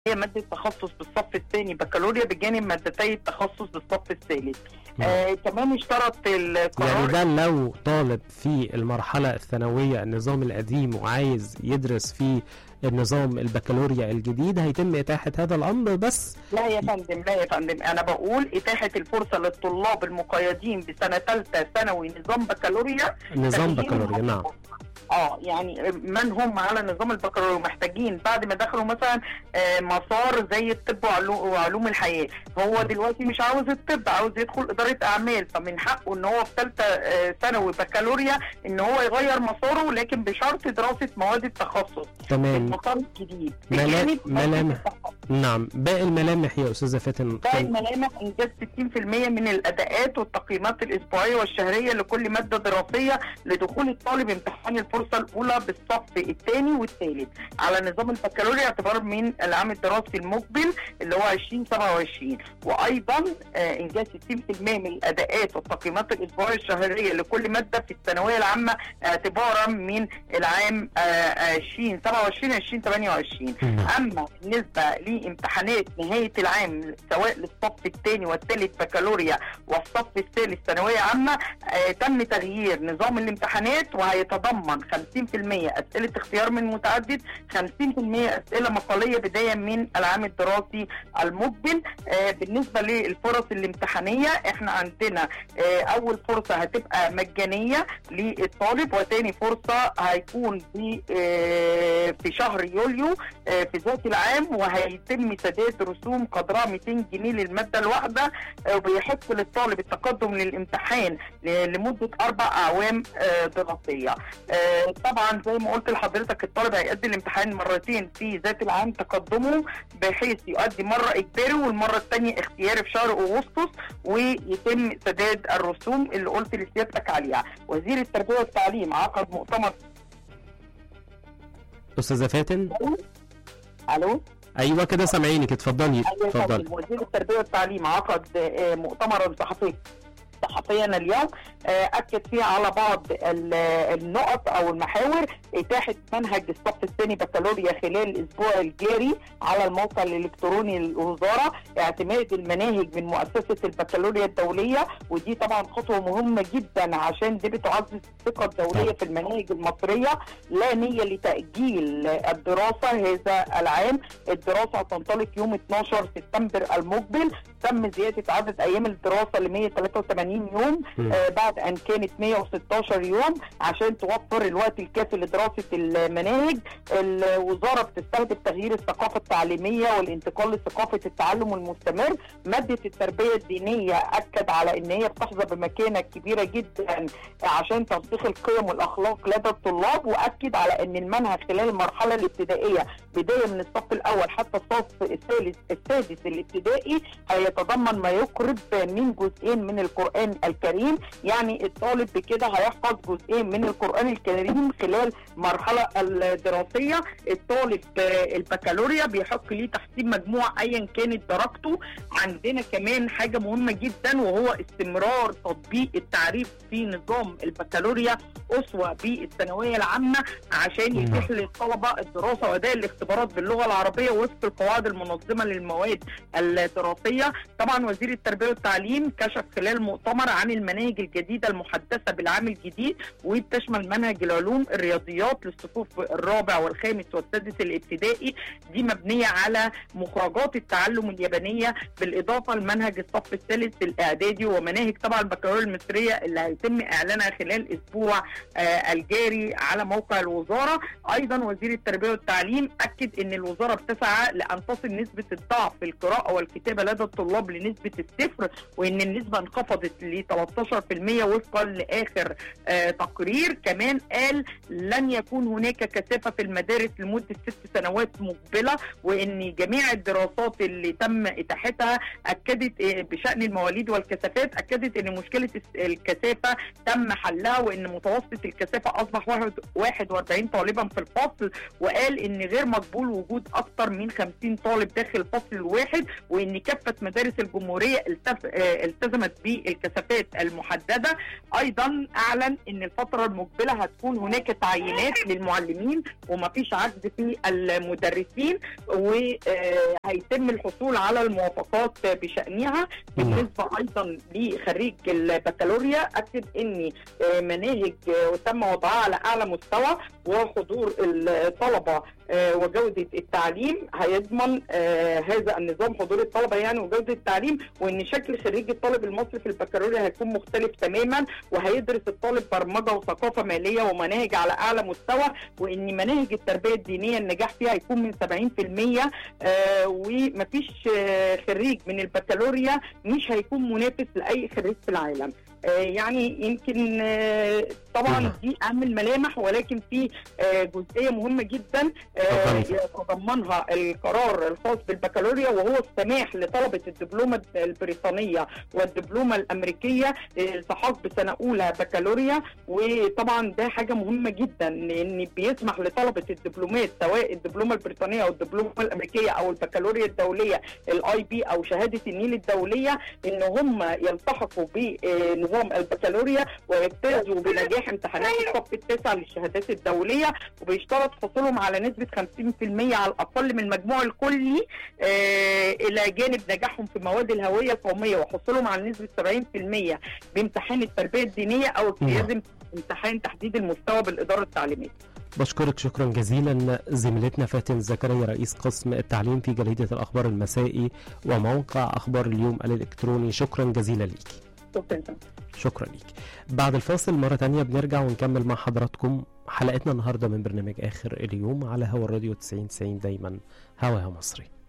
هي مادة تخصص بالصف الثاني بكالوريا بجانب مادتي التخصص بالصف الثالث آه كمان اشترط القرار يعني ده لو طالب في المرحلة الثانوية النظام القديم وعايز يدرس في النظام البكالوريا الجديد هيتم إتاحة هذا الأمر بس لا يا فندم لا يا فندم انا بقول اتاحه الفرصه للطلاب المقيدين بسنه ثالثه ثانوي نظام بكالوريا نظام تغيير بكالوريا نعم اه يعني من هم على نظام البكالوريا محتاجين بعد ما دخلوا مثلا آه، مسار زي الطب وعلو- وعلوم الحياه هو دلوقتي مش عاوز الطب عاوز يدخل اداره اعمال فمن حقه ان هو في ثالثه آه، ثانوي بكالوريا ان هو يغير مساره لكن بشرط دراسه مواد التخصص تمام المسار الجديد ملا- بجانب مادة ملامح. التخصص. نعم باقي الملامح يا أستاذة فاتن باقي الملامح انجاز 60% من الاداءات والتقييمات الاسبوعيه والشهريه لكل ماده دراسيه لدخول الطالب امتحان الفرصه الاولى بالصف الثاني والثالث على نظام البكالوريا اعتبارا من العام الدراسي المقبل اللي هو 2027 وايضا آه، انجاز 60% من الاداءات والتقييمات الاسبوعيه الشهريه لكل ماده في الثانويه العامه اعتبارا من العام آه، 2027 2028 نعم. اما بالنسبه لامتحانات نهايه العام سواء للصف الثاني والثالث بكالوريا والصف الثالث ثانويه عامه آه تم تغيير نظام الامتحانات وهيتضمن 50% اسئله اختيار من متعدد 50% اسئله مقاليه بدايه من العام الدراسي المقبل آه بالنسبه للفرص الامتحانيه احنا عندنا آه اول فرصه هتبقى مجانيه للطالب وتاني فرصه هيكون في آه في شهر يوليو آه، في ذات العام وهيتم سداد رسوم قدرها 200 جنيه للماده الواحده آه، وبيحق للطالب التقدم للامتحان ل- لمده اربع اعوام آه، دراسيه. آه، طبعا زي ما قلت لحضرتك الطالب هيقدم الامتحان مرتين في ذات العام تقدمه بحيث يؤدي مره اجباري والمره الثانيه اختياري في شهر اغسطس ويتم سداد الرسوم اللي قلت لسيادتك عليها. وزير التربيه والتعليم عقد مؤتمر أستاذة فاتن الو أيوة كده سامعينك اتفضلي أيوة يا اتفضلي فندم. وزير التربيه والتعليم عقد آه، مؤتمرا صحفيا صحفيا اليوم آه، اكد فيه على بعض ال- النقط او المحاور اتاحه منهج الصف الثاني بكالوريا خلال الاسبوع الجاري على الموقع الالكتروني للوزاره اعتماد المناهج من مؤسسه البكالوريا الدوليه ودي طبعا خطوه مهمه جدا عشان دي بتعزز الثقه الدوليه في المناهج المصريه لا نيه لتاجيل الدراسه هذا العام الدراسه هتنطلق يوم 12 سبتمبر المقبل تم زياده عدد ايام الدراسه ل 183 يوم مم. آه بعد ان كانت 116 يوم عشان توفر الوقت الكافي لدراسه المناهج الوزاره بتستهدف تغيير الثقافه التعليميه والانتقال لثقافه التعلم المستمر ماده التربيه الدينيه اكد على ان هي بتحظى بمكانه كبيره جدا عشان ترسيخ القيم والاخلاق لدى الطلاب واكد على ان المنهج خلال المرحله الابتدائيه بدايه من الصف الاول حتى الصف الثالث السادس الابتدائي هيتضمن ما يقرب من جزئين من القران الكريم يعني الطالب بكده هيحفظ جزئين من القران الكريم خلال المرحله الدراسيه الطالب آه، البكالوريا بيحق ليه تحسين مجموع ايا كانت درجته عندنا كمان حاجه مهمه جدا وهو استمرار تطبيق التعريف في نظام البكالوريا اسوه بالثانويه العامه عشان نعم. يتيح للطلبه الدراسه واداء الاختبارات باللغه العربيه وفق القواعد المنظمه للمواد الدراسيه طبعا وزير التربيه والتعليم كشف خلال المؤتمر عن المناهج الجديده المحدثه بالعام الجديد وبتشمل منهج العلوم الرياضيات للصفوف الرابع والخامس والسادس الابتدائي دي مبنيه على مخرجات التعلم اليابانيه بالاضافه لمنهج الصف الثالث الاعدادي ومناهج طبعا البكالوريا المصريه اللي هيتم اعلانها خلال الاسبوع آه الجاري على موقع الوزاره ايضا وزير التربيه والتعليم اكد ان الوزاره بتسعى لان تصل نسبه الضعف في القراءه والكتابه لدى الطلاب لنسبه الصفر وان النسبه انخفضت ل 13% وفقا لاخر آه تقرير كمان قال لن يكون هناك كثافه في المدارس لمده ست سنوات مقبله وان جميع الدراسات اللي تم اتاحتها اكدت آه، بشان المواليد والكثافات اكدت ان مشكله الس- الكثافه تم حلها وان متوسط الكثافه اصبح واحد- 41 طالبا في الفصل وقال ان غير مقبول وجود اكثر من 50 طالب داخل الفصل الواحد وان كافه مدارس الجمهوريه التف... آه، التزمت بالكثافات المسافات المحدده ايضا اعلن ان الفتره المقبله هتكون هناك تعيينات للمعلمين ومفيش عجز في المدرسين وهيتم الحصول على الموافقات بشانها بالنسبه ايضا لخريج البكالوريا اكد ان مناهج تم وضعها على اعلى مستوى وحضور الطلبه وجوده التعليم هيضمن هذا النظام حضور الطلبه يعني وجوده التعليم وان شكل خريج الطالب المصري في البكالوريا هيكون مختلف تماما وهيدرس الطالب برمجه وثقافه ماليه ومناهج على اعلى مستوى وان مناهج التربيه الدينيه النجاح فيها هيكون من 70% آه ومفيش آه خريج من البكالوريا مش هيكون منافس لاي خريج في العالم آه يعني يمكن آه طبعا دي اهم الملامح ولكن في آه جزئيه مهمه جدا يتضمنها القرار الخاص بالبكالوريا وهو السماح لطلبه الدبلومه البريطانيه والدبلومه الامريكيه الالتحاق بسنه اولى بكالوريا وطبعا ده حاجه مهمه جدا لان بيسمح لطلبه الدبلومات سواء الدبلومه البريطانيه او الدبلومه الامريكيه او البكالوريا الدوليه الاي بي او شهاده النيل الدوليه ان هم يلتحقوا بنظام البكالوريا ويجتازوا بنجاح امتحانات الصف التاسع للشهادات الدوليه وبيشترط حصولهم على نسبه 50% على الاقل من المجموع الكلي آه الى جانب نجاحهم في مواد الهويه القوميه وحصولهم على نسبه 70% بامتحان التربيه الدينيه او اجتياز امتحان تحديد المستوى بالاداره التعليميه. بشكرك شكرا جزيلا زميلتنا فاتن زكريا رئيس قسم التعليم في جريده الاخبار المسائي وموقع اخبار اليوم الالكتروني شكرا جزيلا ليكي. شكرا شكرا ليك بعد الفاصل مرة تانية بنرجع ونكمل مع حضراتكم حلقتنا النهاردة من برنامج آخر اليوم على هوا الراديو 90 90 دايما هواها مصري